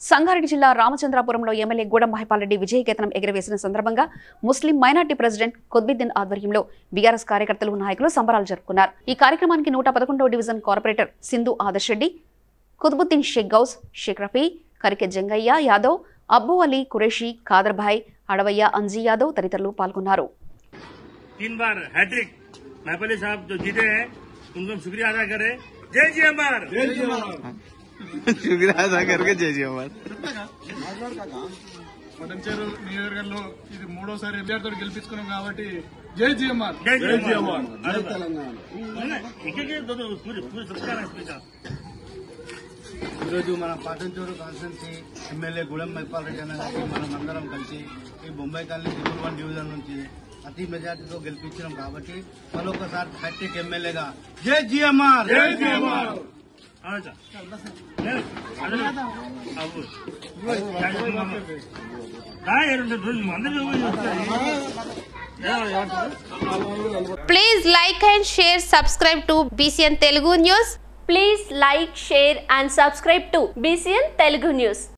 సంగారెడ్డి జిల్లా రామచంద్రాపురంలో ఎమ్మెల్యే గూడెం మహిపాల్రెడ్డి విజయకేతనం ఎగురవేసిన సందర్భంగా ముస్లిం మైనార్టీ ప్రెసిడెంట్ కొద్బిద్దీన్ ఆధ్వర్యంలో బీఆర్ఎస్ కార్యకర్తలు నాయకులు సంబరాలు జరుపుకున్నారు ఈ కార్యక్రమానికి నూట పదకొండవ డివిజన్ కార్పొరేటర్ సింధు ఆదర్శ్ రెడ్డి కుతుబుద్దీన్ షేక్ గౌస్ షేక్ రఫీ కరికె జంగయ్య యాదవ్ అబ్బు అలీ కురేషి ఖాదర్భాయ్ అడవయ్య అంజీ యాదవ్ తదితరులు పాల్గొన్నారు तीन बार हैट्रिक महपली साहब जो जीते हैं उनको हम शुक्रिया अदा करें जय जी अमर शुक्रिया अदा करके जय जी अमर పటంచేరు నియోజకవర్గంలో ఇది మూడోసారి ఎన్టీఆర్ తోటి గెలిపించుకున్నాం కాబట్టి జై జిఎంఆర్ जय जी अमर जय तेलंगाना एक एक दो दो पूरे पूरे सबका स्पीच ఈరోజు మన పాటంచూరు కాన్స్టిట్యున్సీ ఎమ్మెల్యే గుడెం మైపాల్ రెడ్డి అన్న గారికి మనం అందరం కలిసి ఈ Bombay colony triple one division నుంచి అతి మెజార్టీతో గెలిపించినాం కాబట్టి మరొకసారి హ్యాట్రిక్ ఎమ్మెల్యేగా జై జిఎంఆర్ जय जी अमर अच्छा అవు అందరూ Please like and share, subscribe to BCN Telugu News. Please like, share and subscribe to BCN Telugu News.